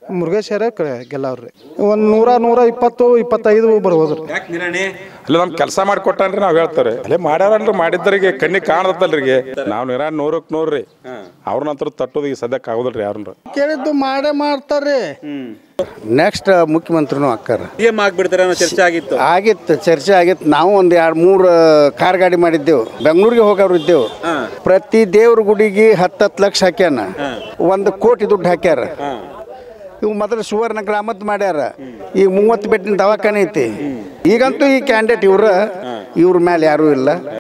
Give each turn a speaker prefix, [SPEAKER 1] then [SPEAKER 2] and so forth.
[SPEAKER 1] ಮುರುಗೇಶ್ವರ ಗೆಲ್ಲವ್ರಿ ಒಂದು ನೂರ ನೂರ ಇಪ್ಪತ್ತು ಇಪ್ಪತ್ತೈದು ಬರ್ಬೋದು ರೀ
[SPEAKER 2] ಯಾಕೆ ನಿರಾಣಿ
[SPEAKER 3] ಅಲ್ಲ ನಮ್ ಕೆಲಸ ಮಾಡಿಕೊಟ್ಟಾನ್ರಿ ನಾವ್ ಹೇಳ್ತಾರೆ ಅಲ್ಲೇ ಮಾಡ್ಯಾರಲ್ರಿ ಮಾಡಿದ್ದರಿಗೆ ಕಣ್ಣಿಗೆ ಕಾಣದತ್ತಲ್ರಿಗೆ ನಾವು ನಿರಾ ನೂರಕ್ಕೆ ನೂರ್ರಿ ಅವ್ರನ್ನಂತರ ತಟ್ಟೋದು ಈಗ ಸದ್ಯಕ್ಕೆ ಆಗೋದಿಲ್ರಿ ಯಾರನ್ನ
[SPEAKER 4] ಕೇಳಿದ್ದು ಮಾಡೇ ಮಾಡ್ತಾರೆ ನೆಕ್ಸ್ಟ್ ಮುಖ್ಯಮಂತ್ರಿನೂ ಅಕ್ಕಾರ
[SPEAKER 2] ಸಿ ಎಂ ಆಗ್ಬಿಡ್ತಾರೆ ಅನ್ನೋ ಚರ್ಚೆ ಆಗಿತ್ತು
[SPEAKER 4] ಆಗಿತ್ತು ಚರ್ಚೆ ಆಗಿತ್ತು ನಾವು ಒಂದು ಎರಡು ಮೂರು ಕಾರ್ ಗಾಡಿ ಮಾಡಿದ್ದೆವು ಬೆಂಗಳೂರಿಗೆ ಹೋಗೋರು ಇದ್ದೆವು ಪ್ರತಿ ದೇವ್ರ ಗುಡಿಗೆ ಹತ್ತತ್ತು ಲಕ್ಷ ಹಾಕ್ಯಾನ ಒಂದು ಕೋಟಿ ದುಡ್ಡು ಹಾಕ್ಯಾರ ಇವು ಮೊದಲು ಸುವರ್ಣ ಗ್ರಾಮದ್ ಮಾಡ್ಯಾರ ಈಗ ಮೂವತ್ತು ಬೆಟ್ಟಿನ ದವಾಖಾನೆ ಐತಿ ಈಗಂತೂ ಈ ಕ್ಯಾಂಡಿಡೇಟ್ ಇವ್ರ ಇವ್ರ ಮೇಲೆ ಯಾರೂ ಇಲ್ಲ